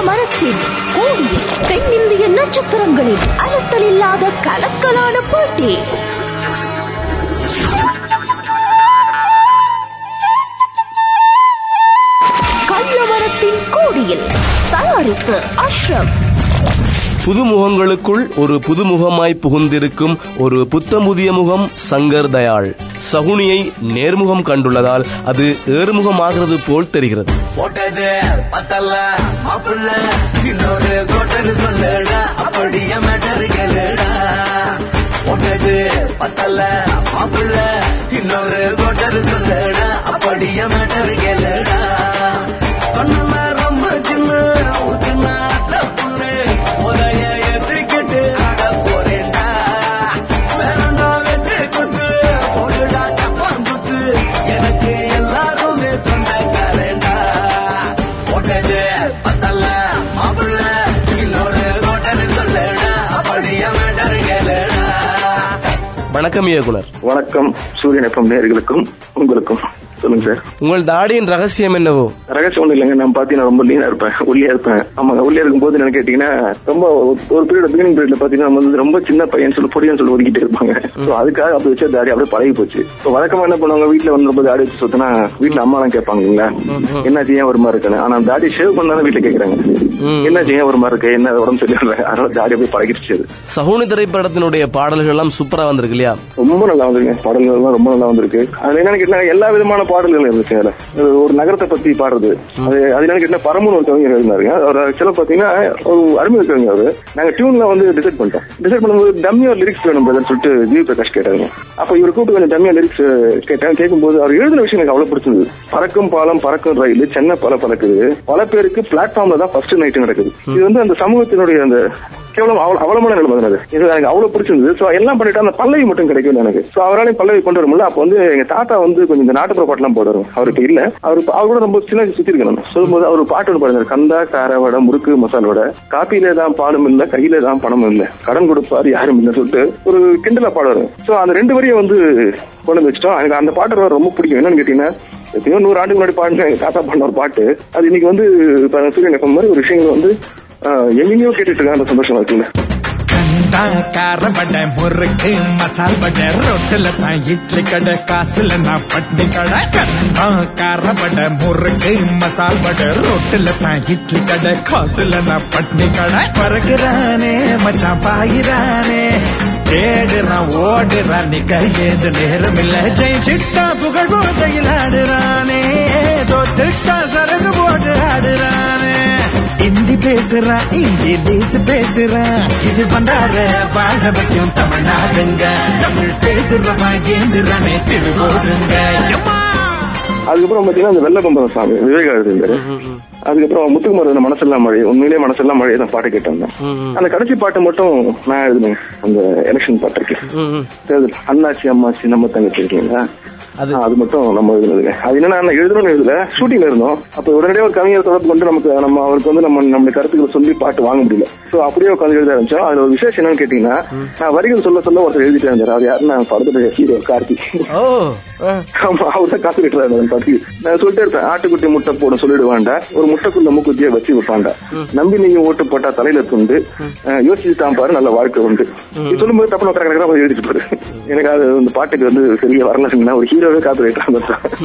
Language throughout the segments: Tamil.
மரத்தின் கோடியில் தென்னிந்திய நட்சத்திரங்களின் அலட்டல் இல்லாத கலக்கலான போட்டி கள்ளமரத்தின் கோடியில் தயாரிப்பு அஷ்ரப் புதுமுகங்களுக்குள் ஒரு புதுமுகமாய் புகுந்திருக்கும் ஒரு புத்தமுதிய முகம் சங்கர் தயாள் சகுனியை நேர்முகம் கண்டுள்ளதால் அது ஏறுமுகமாகிறது போல் தெரிகிறது போட்டது பத்தல்ல மாப்பிள்ள இன்னொரு கோட்டர் சொல்லுடா அப்படியே மேட்டர் கேளுடா போட்டது பத்தல்ல மாப்பிள்ள இன்னொரு கோட்டர் சொல்லுடா அப்படியே மேட்டர் கேளுடா கண்ணுல ரொம்ப சின்ன ஊத்துனா பொண்ணு உதய ஏத்துக்கிட்டு ஆட போறேன்டா வேறண்டா வெட்டு குத்து போடுடா டப்பான் குத்து எனக்கு எல்லாருமே சொந்தக்காரண்டா போட்டது பத்தல்ல மாப்பிள்ள இன்னொரு கோட்டன்னு சொல்லடா அப்படியே மேட்டர் கேளுடா வணக்கம் இயக்குனர் வணக்கம் சூரியன் எஃப்எம் நேர்களுக்கும் உங்களுக்கும் சொல்லுங்க சார் உங்கள் தாடியின் ரகசியம் என்னவோ ரகசியம் ஒண்ணு இல்லைங்க நான் பாத்தீங்கன்னா ரொம்ப லீனா இருப்பேன் ஒல்லியா இருப்பேன் ஆமாங்க ஒல்லியா இருக்கும் போது என்ன கேட்டீங்கன்னா ரொம்ப ஒரு பீரியட் பிகினிங் பீரியட்ல பாத்தீங்கன்னா நம்ம வந்து ரொம்ப சின்ன பையன் சொல்லி பொடியன்னு சொல்லி ஒதுக்கிட்டு இருப்பாங்க So அதுக்காக அப்படி வச்ச தாடி அப்படியே பழகி போச்சு So வழக்கமா என்ன பண்ணுவாங்க வீட்டுல வந்து ரொம்ப தாடி வச்சு சொத்துனா வீட்டுல அம்மா எல்லாம் கேட்பாங்க இல்லைங்களா என்ன செய்ய ஒரு மாதிரி இருக்குன்னு ஆனா தாடி ஷேவ் பண்ணாலும் வீட்டுல கேக்குறாங்க என்ன செய்ய ஒரு மாதிரி இருக்கு என்ன உடம்பு சரியில்லை அதனால தாடி அப்படியே பழகிடுச்சு அது. சகுனி திரைப்படத்தினுடைய பாடல்கள் எல்லாம் சூப்பரா வந்திருக்கு இல்லையா ரொம்ப நல்லா வந்திருக்கு பாடல்கள் எல்லாம் ரொம்ப நல்லா வந்திருக்கு அது என்னன்னு கேட்டா எல்லா விதமான பாடல்களும் இருந்துச்சு அதுல அது ஒரு நகரத்தை பத்தி பாடுறது அது அது என்னன்னு கேட்டா பரமுன்னு ஒரு கவிஞர் இருந்தாருங்க அவர் ஆக்சுவலா பாத்தீங்கன்னா ஒரு அருமை கவிஞர் அவரு நாங்க டியூன்ல வந்து டிசைட் பண்ணிட்டோம் டிசைட் பண்ணும்போது டம்மியா லிரிக்ஸ் வேணும் பிரதர் சொல்லிட்டு ஜி பிரகாஷ் கேட்டாங்க அப்ப இவர் கூப்பிட்டு கொஞ்சம் டம்மியா லிரிக்ஸ் கேட்டாங்க கேட்கும்போது அவர் எழுதின விஷயம் எனக்கு அவ்வளவு பிடிச்சிருந்தது பறக்கும் பாலம் பறக்கும் ரயில் சென்னை பல பறக்குது பல பேருக்கு பிளாட்ஃபார்ம்ல தான் ஃபர்ஸ்ட் நைட் நடக்குது இது வந்து அந்த சமூகத்தினுடைய அந்த கேவலம் அவல- அவலமான நிலைமை தான் அது இது எனக்கு அவ்வளவு பிடிச்சிருந்தது சோ எல்லாம் பண்ணிட்டு அந்த பல்லவி மட்டும் கிடைக்கும் எனக்கு சோ அவராலையும் பல்லவி கொண்டு வரும்ல அப்ப வந்து எங்க தாத்தா வந்து கொஞ்சம் இந்த நாட்டுப்புற பாட்டுலாம் போடுவாரு அவருக்கு இல்ல அவரு அவர் கூட ரொம்ப சின்ன சுத்தி இருக்கணும் சொல்லும்போது அவர் பாட்டு ஒன்று பாடுறாரு கந்தா கார வடை முறுக்கு மசால் வடை காப்பியில தான் பாலும் இல்ல கையில தான் பணமும் இல்ல கடன் கொடுப்பாரு யாரும் இல்ல சொல்லிட்டு ஒரு கிண்டலா பாடுவாரு சோ அந்த ரெண்டு வரியை வந்து கொண்டு வந்து வச்சிட்டோம் எனக்கு அந்த பாட்டு எனக்கு ரொம்ப பிடிக்கும் என்னன்னு கேட்டீங்கன்னா எத்தனையோ நூறு ஆண்டுக்கு முன்னாடி பாடின எங்க தாத்தா பாடின ஒரு பாட்டு அது இன்னைக்கு வந்து இப்ப சூரியன் FM மாதிரி ஒரு விஷயங்கள் வந்து ஆஹ், எங்கெங்கயோ கேட்டுட்டு இருக்காங்க அந்த சந்தோஷமா இருக்குல்ல கண்டா கார வடை முறுக்கு மசால் வடை ரோட்டுல தான் இட்லி கடை காசுல நான் பட்னி கடை கண்டா கார வடை முறுக்கு மசால் வடை ரோட்டுல தான் இட்லி கடை காசுல நான் பட்னி கடை பறகுறானே மச்சான் பாயிரானே தேடுறான் ஓடுறான் நிக்க ஏது நேரம் இல்ல ஜெயிச்சிட்டா புகழ் போதையில் ஆடுறானே தோத்துட்டா சரகு போட்டு ஆடுறானே ஹிந்தி பேசுறான் இங்கிலீஷ் பேசுறான் இது பண்றாரு வாழ வைக்கும் தமிழ்நாடுங்க தமிழ் பேசுறவன் ஏந்துறானே திருவோடுங்க எம்மா! அதுக்கப்புறம் பாத்தீங்கன்னா அந்த வெள்ள பம்பரம் சாமி விவேகானந்தர் இருந்தாரு அதுக்கப்புறம் முத்துக்குமார் அந்த மனசெல்லாம் மழை உண்மையிலேயே மனசெல்லாம் மழை தான் பாட்டு கேட்டேன் அந்த கடைசி பாட்டு மட்டும் நான் எழுதுனேன் அந்த எலெக்ஷன் பாட்டு இருக்கு தேர்தல் அண்ணாச்சி அம்மாச்சி நம்ம தங்கச்சி இருக்கீங்களா அது- ஆ, அது மட்டும் நம்ம எழுதுனதுங்க அது என்னன்னா நான் எழுதணும்னு எழுதல ஷூட்டிங்ல இருந்தோம் அப்ப உடனடியாக ஒரு கவிஞர் தொடர்பு கொண்டு நமக்கு நம்ம அவருக்கு வந்து நம்ம நம்மளுடைய கருத்துக்களை சொல்லி பாட்டு வாங்க முடியல சோ அப்படியே உட்காந்து எழுத ஆரம்பிச்சோம் அதுல ஒரு விசேஷம் என்னன்னு கேட்டீங்கன்னா நான் வரிகள் சொல்ல சொல்ல ஒருத்தர் எழுதிட்டே இருந்தாரு அது யாருன்னா படத்துல ஹீரோ கார்த்திக் ஓ ஆ. ஆமா அவர் தான் காசு கட்டுறாரு அந்த பாட்டுக்கு நான் சொல்லிட்டே இருப்பேன் ஆட்டுக்குட்டி முட்டை போட சொல்லிடுவாண்டா ஒரு முட்டைக்குள்ள மூக்குத்திய வச்சு வைப்பாண்டா நம்பி நீங்க ஓட்டு போட்டா தலையில துண்டு அஹ், யோசிச்சு தான் பாரு நல்ல வாழ்க்கை உண்டு இது சொல்லும்போது தப்பு கரெக்டாக கரெக்டாக எழுதிட்டு பாரு எனக்கு அது அந்த பாட்டுக்கு வந்து சரியா வரலன்னா ஒரு ஹீரோவே காப்பி ரைட்டர்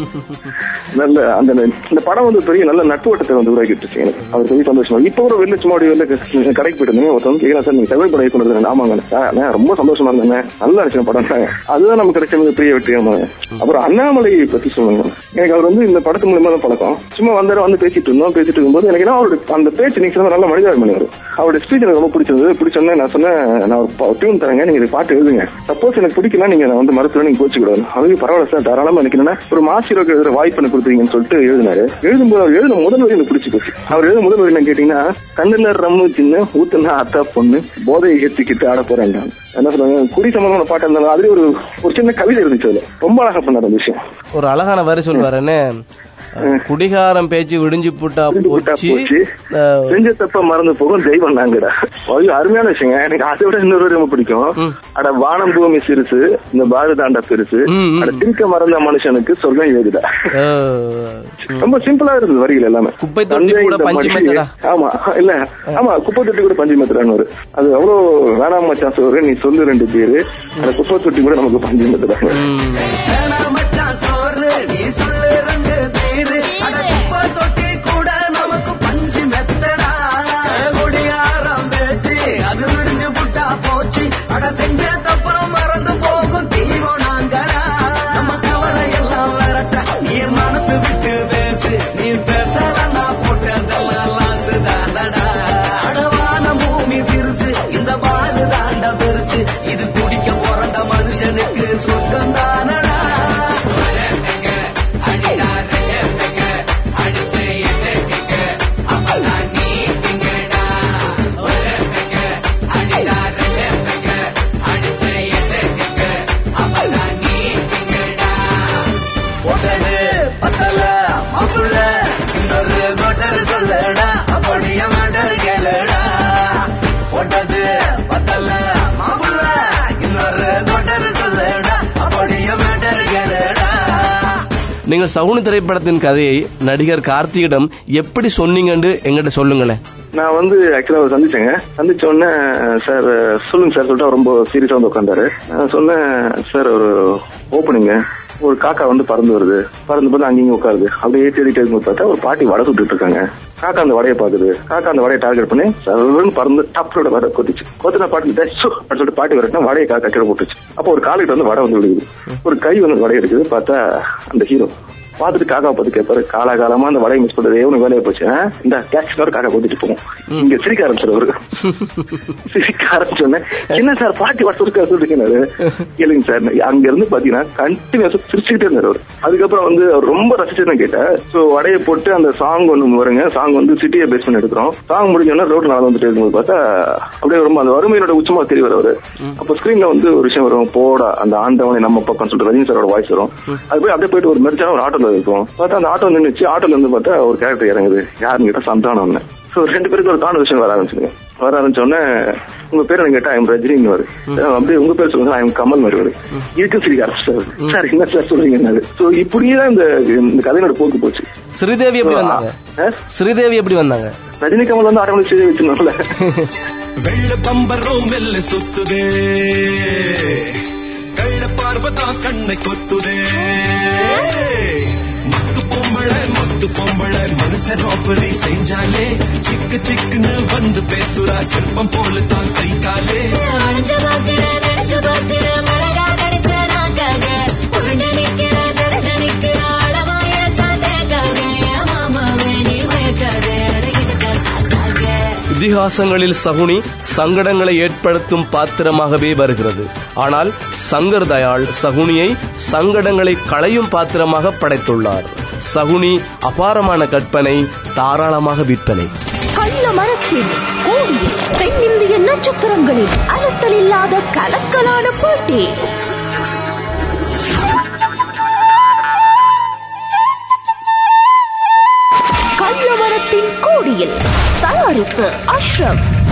நல்ல அந்த இந்த படம் வந்து பெரிய நல்ல நட்பு வட்டத்தை வந்து உருவாக்கிட்டுச்சு எனக்கு அது பெரிய சந்தோஷமா இப்போ கூட வெளில சும்மா வெளில கடைக்கு போயிட்டு இருந்தேன் ஒருத்தவங்க கேட்கலாம் சார் நீங்க தமிழ் படம் இயக்குனர் ஆமாங்க சார் நான் ரொம்ப சந்தோஷமா இருந்தேன் நல்லா இருந்துச்சு படம் அதுதான் நமக்கு கிடைச்ச மிகப்பெரிய வெற்றியாம அப்புறம் அண்ணாமலை பத்தி சொல்லுங்க எனக்கு அவர் வந்து இந்த படத்து மூலியமா தான் பழக்கம் சும்மா வந்தாரு வந்து பேசிட்டு இருந்தோம் பேசிட்டு இருக்கும்போது எனக்கு என்ன அவருடைய அந்த பேச்சு நீங்க சொன்ன நல்ல மனிதாபிமானி அவர் அவருடைய ஸ்பீச் எனக்கு ரொம்ப பிடிச்சது பிடிச்சோன்னே நான் சொன்னேன் நான் ஒரு டியூன் தரேங்க நீங்க இது பாட்டு எழுதுங்க சப்போஸ் எனக்கு பிடிக்கல நீங்க நான் வந்து மருத்துவ நீங்க கோச்சு கூடாது அதுக்கு பரவாயில்ல சார் தாராளமா எனக்கு என்னன்னா ஒரு மாசிரோக்கு எழுதுற வாய்ப்பு எனக்கு கொடுத்தீங்கன்னு சொல்லிட்டு எழுதினாரு எழுதும்போது அவர் எழுதின முதல் வரி எனக்கு பிடிச்சி போச்சு அவர் எழுத முதல் வரி என்ன கேட்டீங்கன்னா கண்ணுல ரம்மு சின்ன ஊத்துனா அத்தா பொண்ணு போதையை ஏற்றிக்கிட்டு ஆட போறேன்டா என்ன சொல்றாங்க குடி சம்பந்தமான பாட்டு இருந்தாலும் அதுலயே ஒரு ஒரு சின்ன கவிதை இருந்துச்சு அதுல ரொம்ப அழகா பண்ணார் அந்த விஷயம் ஒரு அழகான வரி சொல்வாரு என்ன குடிகாரம் பேச்சு விடிஞ்சு புட்டா புட்டா போச்சு போச்சு. அஹ், செஞ்ச தப்ப மறந்து போகும் தெய்வம் நாங்கடா ஐயோ அருமையான விஷயங்க எனக்கு அதை விட இன்னொரு ரொம்ப பிடிக்கும் அட வானம் பூமி சிறுசு இந்த பாரதாண்டா பெருசு ம், ம். அட திருக்க மறந்த மனுஷனுக்கு சொர்க்கம் ஏதுடா அஹ், ரொம்ப சிம்பிளா இருந்தது வரிகள் எல்லாமே குப்பை தொட்டி தந்தை கூட இந்த பஞ்சு மடியை- மெத்தடா? ஆமா இல்ல ஆமா குப்பை தொட்டி கூட பஞ்சு மெத்தடான்னு வரும் அது அவ்வளவு வேணாம் மச்சான் சோறு நீ சொல்லு ரெண்டு பேரு அந்த குப்பை தொட்டி கூட நமக்கு பஞ்சு மெத்தடான்னு ம். வேணா மச்சான் சோறு நீ சொல்லு ரெண்டு பேரு அட குப்பை தொட்டி கூட நமக்கு பஞ்சு மெத்தடா குடியாரம் பேச்சு அது விடிஞ்சு புட்டா போச்சு அட செஞ்ச தப்பா மறந்து போகும் தெய்வம் நாங்கடா நம்ம கவலை எல்லாம் விரட்ட நீ மனசு விட்டு பேசு நீ பேசலாம் நான் போட்டதெல்லாம் லாசு தானடா அடவான பூமி சிறுசு இந்த பாலு தாண்ட பெருசு இது குடிக்க பிறந்த மனுஷனுக்கு சொர்க்கம் தானடா ஒட்டது பத்தல மாப்புள்ள இன்னொரு கொட்டர் சொல்லடா அப்படியே மாட்டர் கேளுடா ஒட்டது பத்தல மாப்புள்ள இன்னொரு கொட்டர் சொல்லடா அப்படியே மாட்டர் கேளுடா நீங்கள் சகுனி திரைப்படத்தின் கதையை நடிகர் கார்த்தியிடம் எப்படி சொன்னீங்கன்னு எங்கிட்ட சொல்லுங்களேன் நான் வந்து ஆக்சுவலா அவர் சந்திச்சேங்க சந்திச்ச உடனே சார் சொல்லுங்க சார் சொல்லிட்டு அவர் ரொம்ப சீரியஸா வந்து உட்காந்தாரு நான் சொன்னேன் சார் ஒரு ஓப்பனிங்க ஒரு காக்கா வந்து பறந்து வருது பறந்து போது அங்கேயும் உட்காருது அப்படியே தேடிட்டே இருக்கும்போது பார்த்தா ஒரு பாட்டி வடை சுட்டுட்டு இருக்காங்க காக்கா அந்த வடையை பாக்குது காக்கா அந்த வடையை டார்கெட் பண்ணி சர்வன்னு பறந்து டப்போட வடை கொத்திச்சு கொத்தின பாட்டி டச்சு அப்படின்னு சொல்லிட்டு பாட்டி வரட்டினா வடையை காக்கா கீழே போட்டுச்சு அப்போ ஒரு காலிட்டு வந்து வடை வந்து விழுகுது ஒரு கை வந்து வடை எடுக்குது பார்த்தா அந்த ஹீரோ பார்த்துட்டு காக்கா பார்த்து கேட்பாரு காலாகாலமா அந்த வடையை மிஸ் பண்றது உனக்கு வேலையை போச்சு ஆ? இந்த டேக்ஸ் காக்கா கொத்திட்டு போவோம் இங்க சிரிக்க ஆரம்பிச்சாரு அவரு சிரிக்க ஆரம்பிச்சோன்னே என்ன சார் பாட்டி வடை சுருக்கா சொல்லிருக்காரு கேளுங்க சார் அங்க இருந்து பாத்தீங்கன்னா கண்டினியூஸா சிரிச்சுக்கிட்டே இருந்தாரு அவர் அதுக்கப்புறம் வந்து அவர் ரொம்ப ரசிச்சு நான் கேட்டேன் சோ வடையை போட்டு அந்த சாங் ஒண்ணு வருங்க சாங் வந்து சிட்டியை பேஸ் பண்ணி எடுக்கிறோம் சாங் முடிஞ்சோன்னா ரோட்ல நடந்து வந்துட்டு இருக்கும்போது பார்த்தா அப்படியே ரொம்ப அந்த வறுமையோட உச்சமா தெரியவர் அவரு அப்போ ஸ்கிரீன்ல வந்து ஒரு விஷயம் வரும் போடா அந்த ஆண்டவனை நம்ம பக்கம் சொல்லிட்டு ரஜினி சாரோட வாய்ஸ் வரும் அது போய் அப்படியே போயிட்டு ஒரு மெரிச்சான ஒரு ஆட்டோல இருக்கும் பார்த்தா அந்த ஆட்டோ நின்னுச்சு ஆட்டோல இருந்து பார்த்தா ஒரு கேரக்டர் இறங்குது யாருன்னு கேட்டா சந்தானம் சோ ரெண்டு பேருக்கு ஒரு கான்வர்சேஷன் வர ஆரம்பிச்சுங்க வர ஆரம்பிச்ச உடனே உங்க பேர் என்ன கேட்டா ஐம் ரஜினின்னு வரு அப்படியே உங்க பேர் சொல்லுங்க ஐம் கமல் மாதிரி வரு இருக்கு சிரிக்க ஆரம்பிச்சாரு சார் என்ன சார் சொல்றீங்க சோ இப்படியே தான் இந்த இந்த கதையோட போக்கு போச்சு ஸ்ரீதேவி எப்படி வந்தாங்க ஆ? ஸ்ரீதேவி எப்படி வந்தாங்க ரஜினி கமல் வந்து ஆட்டோமேட்டிக் செய்ய வச்சிருந்தோம்ல வெள்ள பம்பரும் மெல்ல சுத்துதே கள்ள பார்வதான் கண்ணை கொத்துதே மக்கு பொம்பளை மக்கு பொம்பளை மனுஷ ரோபரி செஞ்சாலே சிக்கு சிக்குன்னு வந்து பேசுறா சிற்பம் போல தான் கை காலே அழைச்ச பாத்திர நினைச்ச பாத்திர மழகா கடிச்ச நாக்காக உருண்டு நிக்கிற திரண்டு நிக்கிற அளவா இழைச்சா தேக்காக மாமாவே நீ மயக்காதே அழகிட்ட சாக்காக இதிகாசங்களில் சகுனி சங்கடங்களை ஏற்படுத்தும் பாத்திரமாகவே வருகிறது ஆனால் சங்கர் தயாள் சகுனியை சங்கடங்களை களையும் பாத்திரமாக படைத்துள்ளார் சகுனி அபாரமான கற்பனை தாராளமாக விற்பனை கள்ள மரத்தின் கோடியில் தென்னிந்திய நட்சத்திரங்களின் அலட்டல் இல்லாத கலக்கலான போட்டி கள்ள மரத்தின் கோடியில் தயாரிப்பு அஷ்ரப்